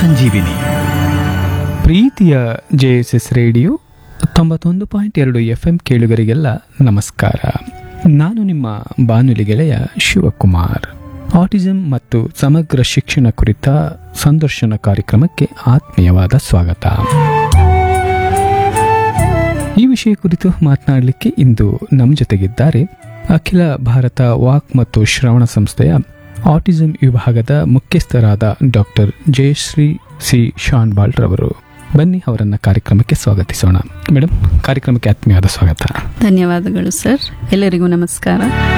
ಸಂಜೀವಿನಿ ಪ್ರೀತಿಯ J S S radio ತೊಂಬತ್ತೊಂದು point ಎರಡು ಎಫ್ ಎಂ ಕೇಳುಗರಿಗೆಲ್ಲ ನಮಸ್ಕಾರ ನಾನು ನಿಮ್ಮ ಬಾನುಲಿ ಗೆಳೆಯ ಶಿವಕುಮಾರ್ ಆಟಿಸಂ ಮತ್ತು ಸಮಗ್ರ ಶಿಕ್ಷಣ ಕುರಿತ ಸಂದರ್ಶನ ಕಾರ್ಯಕ್ರಮಕ್ಕೆ ಆತ್ಮೀಯವಾದ ಸ್ವಾಗತ ಈ ವಿಷಯ ಕುರಿತು ಮಾತನಾಡಲಿಕ್ಕೆ ಇಂದು ನಮ್ಮ ಜೊತೆಗಿದ್ದಾರೆ ಅಖಿಲ ಭಾರತ ವಾಕ್ ಮತ್ತು ಶ್ರವಣ ಸಂಸ್ಥೆಯ ಆಟಿಸಂ ವಿಭಾಗದ ಮುಖ್ಯಸ್ಥರಾದ ಡಾಕ್ಟರ್ ಜಯಶ್ರೀ ಸಿ ಶಾನ್ಬಾಲ್ ರವರು ಬನ್ನಿ ಅವರನ್ನ ಕಾರ್ಯಕ್ರಮಕ್ಕೆ ಸ್ವಾಗತಿಸೋಣ ಮೇಡಮ್ ಕಾರ್ಯಕ್ರಮಕ್ಕೆ ಆತ್ಮೀಯವಾದ ಸ್ವಾಗತ ಧನ್ಯವಾದಗಳು ಸರ್ ಎಲ್ಲರಿಗೂ ನಮಸ್ಕಾರ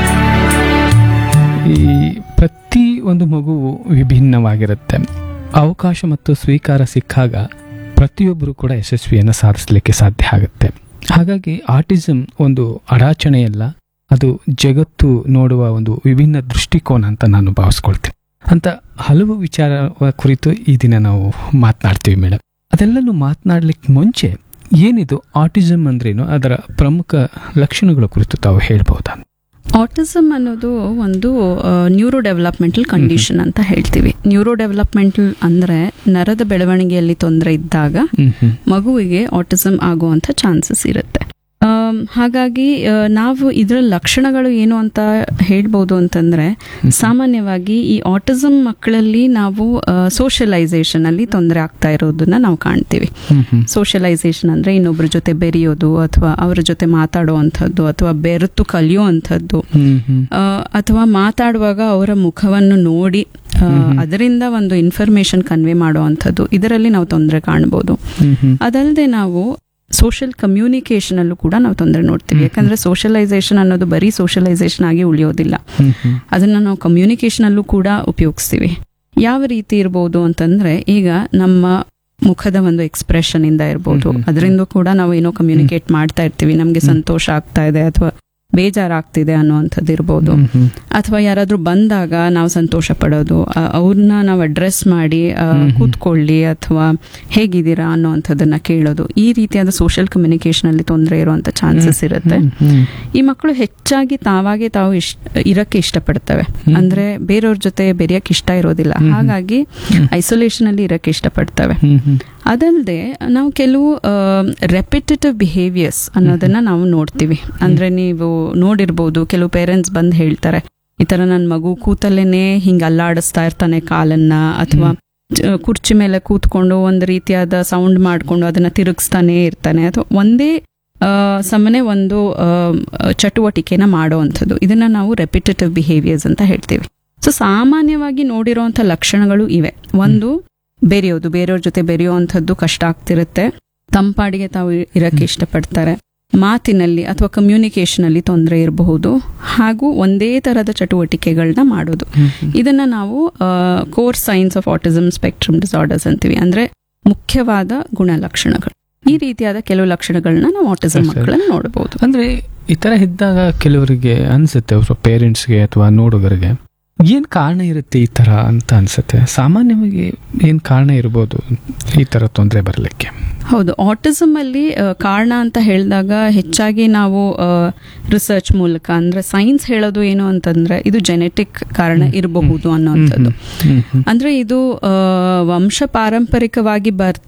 ಈ ಪ್ರತಿ ಒಂದು ಮಗುವು ವಿಭಿನ್ನವಾಗಿರುತ್ತೆ ಅವಕಾಶ ಮತ್ತು ಸ್ವೀಕಾರ ಸಿಕ್ಕಾಗ ಪ್ರತಿಯೊಬ್ಬರು ಕೂಡ ಯಶಸ್ವಿಯನ್ನು ಸಾಧಿಸಲಿಕ್ಕೆ ಸಾಧ್ಯ ಆಗುತ್ತೆ ಹಾಗಾಗಿ ಆಟಿಸಂ ಒಂದು ಅಡಾಚಣೆಯಲ್ಲ ಅದು ಜಗತ್ತು ನೋಡುವ ಒಂದು ವಿಭಿನ್ನ ದೃಷ್ಟಿಕೋನ ಅಂತ ನಾನು ಭಾವಿಸ್ಕೊಳ್ತೀನಿ ಅಂತ ಹಲವು ವಿಚಾರ ಕುರಿತು ಈ ದಿನ ನಾವು ಮಾತನಾಡ್ತೀವಿ ಮೇಡಮ್ ಅದೆಲ್ಲನೂ ಮಾತನಾಡ್ಲಿಕ್ಕೆ ಮುಂಚೆ ಏನಿದು ಆಟಿಸಂ ಅಂದ್ರೇನು ಅದರ ಪ್ರಮುಖ ಲಕ್ಷಣಗಳ ಕುರಿತು ತಾವು ಹೇಳ್ಬಹುದಾ ಆಟಿಸಮ್ ಅನ್ನೋದು ಒಂದು ನ್ಯೂರೋ ಡೆವಲಪ್ಮೆಂಟಲ್ ಕಂಡೀಷನ್ ಅಂತ ಹೇಳ್ತೀವಿ ನ್ಯೂರೋ ಡೆವಲಪ್ಮೆಂಟಲ್ ಅಂದ್ರೆ ನರದ ಬೆಳವಣಿಗೆಯಲ್ಲಿ ತೊಂದರೆ ಇದ್ದಾಗ ಹ್ಮ್ ಹ್ಮ್ ಮಗುವಿಗೆ ಆಟಿಸಮ್ ಆಗುವಂತ ಚಾನ್ಸಸ್ ಇರುತ್ತೆ ಆಮ್, ಹಾಗಾಗಿ ಆ, ನಾವು ಇದರ ಲಕ್ಷಣಗಳು ಏನು ಅಂತ ಹೇಳ್ಬೋದು ಅಂತಂದ್ರೆ ಸಾಮಾನ್ಯವಾಗಿ ಈ ಆಟಿಸಮ್ ಮಕ್ಕಳಲ್ಲಿ ನಾವು ಸೋಷಲೈಸೇಷನ್ ಅಲ್ಲಿ ತೊಂದರೆ ಆಗ್ತಾ ಇರೋದನ್ನ ನಾವು ಕಾಣ್ತೀವಿ ಹ್ಮ್ ಹ್ಮ್ ಸೋಷಲೈಸೇಷನ್ ಅಂದ್ರೆ ಇನ್ನೊಬ್ಬರ ಜೊತೆ ಬೆರೆಯೋದು ಅಥವಾ ಅವರ ಜೊತೆ ಮಾತಾಡುವಂಥದ್ದು ಅಥವಾ ಬೆರೆತು ಕಲಿಯುವಂಥದ್ದು ಹ್ಮ್ ಹ್ಮ್ ಆ, ಅಥವಾ ಮಾತಾಡುವಾಗ ಅವರ ಮುಖವನ್ನು ನೋಡಿ ಆ, ಅದರಿಂದ ಒಂದು ಇನ್ಫಾರ್ಮೇಶನ್ ಕನ್ವೆ ಮಾಡುವಂಥದ್ದು ಇದರಲ್ಲಿ ನಾವು ತೊಂದರೆ ಕಾಣ್ಬೋದು ಹ್ಮ್ ಹ್ಮ್ ಅದಲ್ಲದೆ ನಾವು ಸೋಷಿಯಲ್ ಕಮ್ಯುನಿಕೇಶನ್ ಅಲ್ಲೂ ಕೂಡ ನಾವು ತೊಂದರೆ ನೋಡ್ತೀವಿ ಯಾಕಂದ್ರೆ ಸೋಷಲೈಸೇಷನ್ ಅನ್ನೋದು ಬರೀ ಸೋಷಲೈಸೇಷನ್ ಆಗಿ ಉಳಿಯೋದಿಲ್ಲ ಹ್ಮ್ ಹ್ಮ್ ಅದನ್ನ ನಾವು ಕಮ್ಯುನಿಕೇಶನ್ ಅಲ್ಲೂ ಕೂಡ ಉಪಯೋಗಿಸ್ತೀವಿ ಯಾವ ರೀತಿ ಇರ್ಬೋದು ಅಂತಂದ್ರೆ ಈಗ ನಮ್ಮ ಮುಖದ ಒಂದು ಎಕ್ಸ್ಪ್ರೆಷನ್ ಇಂದ ಇರ್ಬೋದು ಹ್ಮ್ ಹ್ಮ್. ಅದರಿಂದ ಕೂಡ ನಾವು ಏನೋ ಕಮ್ಯುನಿಕೇಟ್ ಮಾಡ್ತಾ ಇರ್ತೀವಿ ನಮ್ಗೆ ಸಂತೋಷ ಆಗ್ತಾ ಇದೆ ಅಥವಾ ಬೇಜಾರಾಗ್ತಿದೆ ಅನ್ನುವಂಥದ್ದು ಇರ್ಬೋದು ಹ್ಮ್ ಹ್ಮ್ ಅಥವಾ ಯಾರಾದ್ರೂ ಬಂದಾಗ ನಾವು ಸಂತೋಷ ಪಡೋದು ಆ- ಅವ್ರನ್ನ ನಾವು ಅಡ್ರೆಸ್ ಮಾಡಿ ಆ, ಹ್ಮ್ ಹ್ಮ್. ಕೂತ್ಕೊಳ್ಳಿ ಅಥವಾ ಹೇಗಿದ್ದೀರಾ ಅನ್ನೋವಂಥದ್ದನ್ನ ಕೇಳೋದು ಈ ರೀತಿಯಾದ ಸೋಷಿಯಲ್ ಕಮ್ಯುನಿಕೇಶನ್ ಅಲ್ಲಿ ತೊಂದರೆ ಇರುವಂತ ಚಾನ್ಸಸ್ ಇರುತ್ತೆ ಹ್ಮ್ ಹ್ಮ್ ಈ ಮಕ್ಕಳು ಹೆಚ್ಚಾಗಿ ತಾವಾಗೆ ತಾವು ಇಷ್ಟ ಇರಕ್ಕೆ ಇಷ್ಟಪಡ್ತವೆ ಹ್ಮ್. ಅಂದ್ರೆ ಬೇರೆಯವ್ರ ಜೊತೆ ಬೆರೆಯಕ್ಕೆ ಇಷ್ಟ ಇರೋದಿಲ್ಲ ಹ್ಮ್. ಹಾಗಾಗಿ ಐಸೋಲೇಷನ್ ಅಲ್ಲಿ ಇರಕ್ಕೆ ಇಷ್ಟಪಡ್ತವೆ ಹ್ಮ್ ಹ್ಮ್ ಅದಲ್ಲದೆ ನಾವು ಕೆಲವು ರೆಪಿಟೇಟಿವ್ ಬಿಹೇವಿಯರ್ಸ್ ಅನ್ನೋದನ್ನ ನಾವು ನೋಡ್ತೀವಿ ಅಂದ್ರೆ ನೀವು ನೋಡಿರ್ಬೋದು ಕೆಲವು ಪೇರೆಂಟ್ಸ್ ಬಂದು ಹೇಳ್ತಾರೆ ಈ ತರ ನನ್ನ ಮಗು ಕೂತಲ್ಲೇನೆ ಹಿಂಗ ಅಲ್ಲಾಡಿಸ್ತಾ ಇರ್ತಾನೆ ಕಾಲನ್ನ ಅಥವಾ ಚ- ಕುರ್ಚಿ ಮೇಲೆ ಕೂತ್ಕೊಂಡು ಒಂದು ರೀತಿಯಾದ ಸೌಂಡ್ ಮಾಡ್ಕೊಂಡು ಅದನ್ನ ತಿರುಗಿಸ್ತಾನೆ ಇರ್ತಾನೆ ಅಥವಾ ಒಂದೇ ಆ, ಸಮನೆ ಒಂದು ಆ, ಚಟುವಟಿಕೆನ ಮಾಡುವಂಥದ್ದು ಇದನ್ನ ನಾವು ರೆಪಿಟೇಟಿವ್ ಬಿಹೇವಿಯರ್ಸ್ ಅಂತ ಹೇಳ್ತೀವಿ ಸೊ ಸಾಮಾನ್ಯವಾಗಿ ನೋಡಿರುವಂಥ ಲಕ್ಷಣಗಳು ಇವೆ ಒಂದು ಬೆರೆಯೋದು ಬೇರೆಯವ್ರ ಜೊತೆ ಬೆರೆಯುವಂಥದ್ದು ಕಷ್ಟ ಆಗ್ತಿರುತ್ತೆ ತಂಪಾಡಿಗೆ ತಾವು ಇ- ಇರಕ್ಕೆ ಇಷ್ಟಪಡ್ತಾರೆ ಮಾತಿನಲ್ಲಿ ಅಥವಾ ಕಮ್ಯುನಿಕೇಶನ್ ಅಲ್ಲಿ ತೊಂದರೆ ಇರಬಹುದು ಹಾಗೂ ಒಂದೇ ತರದ ಚಟುವಟಿಕೆಗಳನ್ನ ಮಾಡೋದು ಹ್ಮ್ ಹ್ಮ್ ಇದನ್ನ ನಾವು core signs of autism spectrum disorders ಅಂತೀವಿ ಅಂದ್ರೆ ಮುಖ್ಯವಾದ ಗುಣಲಕ್ಷಣಗಳು ಈ ರೀತಿಯಾದ ಕೆಲವು ಲಕ್ಷಣಗಳನ್ನ ನಾವು ಆಟಿಸಮ್ ಸರಿ. ಮಕ್ಕಳಲ್ಲಿ ನೋಡಬಹುದು ಅಂದ್ರೆ ಈ ತರ ಇದ್ದಾಗ ಕೆಲವರಿಗೆ ಅನ್ಸುತ್ತೆ ಅವರು ಪೇರೆಂಟ್ಸ್ಗೆ ಅಥವಾ ನೋಡುಗರಿಗೆ ಏನ್ ಕಾರಣ ಇರುತ್ತೆ ಈ ತರ ಅಂತ ಅನ್ಸುತ್ತೆ ಸಾಮಾನ್ಯವಾಗಿ ಏನ್ ಕಾರಣ ಇರ್ಬೋದು ಈ ತರ ತೊಂದರೆ ಬರಲಿಕ್ಕೆ ಹೌದು ಆಟಿಸಮ್ ಅಲ್ಲಿ ಆ, ಕಾರಣ ಅಂತ ಹೇಳಿದಾಗ ಹೆಚ್ಚಾಗಿ ನಾವು ರಿಸರ್ಚ್ ಮೂಲಕ ಅಂದ್ರೆ ಸೈನ್ಸ್ ಹೇಳೋದು ಏನು ಅಂತಂದ್ರೆ ಇದು ಜೆನೆಟಿಕ್ ಕಾರಣ ಇರಬಹುದು ಅನ್ನೋಂಥದ್ದು ಹ್ಮ್ ಹ್ಮ್ ಅಂದ್ರೆ ಇದು ಆ, ವಂಶ ಪಾರಂಪರಿಕವಾಗಿ ಬರ್